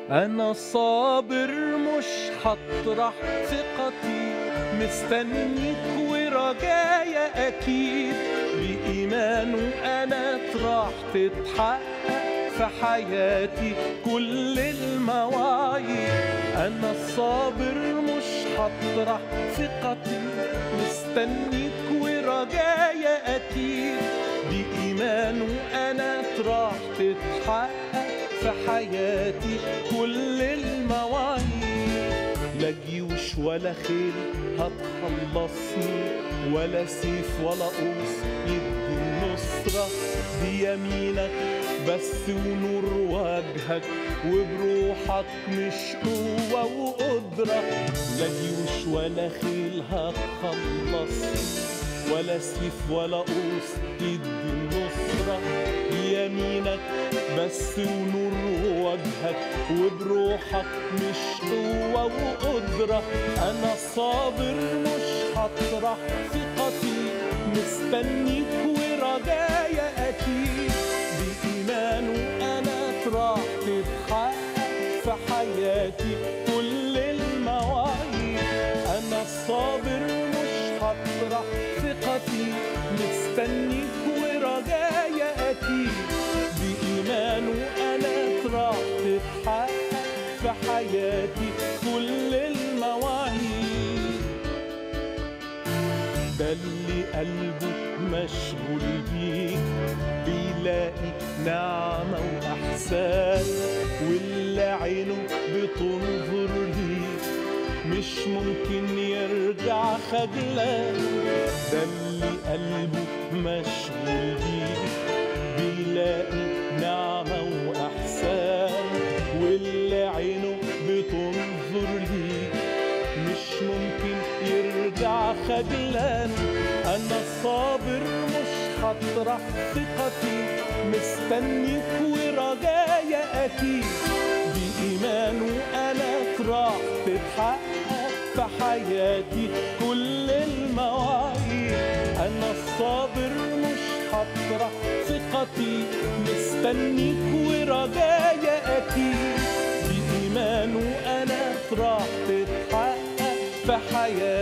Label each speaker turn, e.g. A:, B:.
A: أنا صابر مش هطرح ثقتي مستنيك ورجايا أكيد بإيمانه أنا راح تتحقق في حياتي كل المواعيد أنا الصابر مش هطرح ثقتي مستنيك ورجايا أكيد بإيمانه أنا راح تتحقق في حياتي كل المواعيد لا جيوش ولا خيل هتخلصني ولا سيف ولا قوس يدي النصرة بيمينك بس ونور وجهك وبروحك مش قوة وقدرة لا جيوش ولا خيل هتخلصني ولا سيف ولا قوس يدي النصرة بيمينك بس ونور وجهك وبروحك مش قوة وقدرة أنا صابر مش هطرح ثقتي مستنيك ورجايا أكيد بإيمانه أنا راح تتحقق في حياتي كل المواعيد أنا الصابر مش هطرح ثقتي مستنيك ورجايا أكيد بإيمانه أنا راح تتحقق في حياتي كل المواعيد ده اللي قلبه مشغول بيك بيلاقي نعمة وأحسان واللي عينه بتنظر ليك مش ممكن يرجع خجلان ده اللي قلبه مشغول بيك بيلاقي نعمة وأحسان واللي عينه بتنظر ليك مش ممكن يرجع خجلان أنا صابر مش هطرح ثقتي مستنيك ورجايا أكيد بإيمانه أنا راح تتحقق في حياتي كل المواعيد أنا الصابر مش هطرح ثقتي مستنيك ورجايا أكيد بإيمانه أنا راح تتحقق في حياتي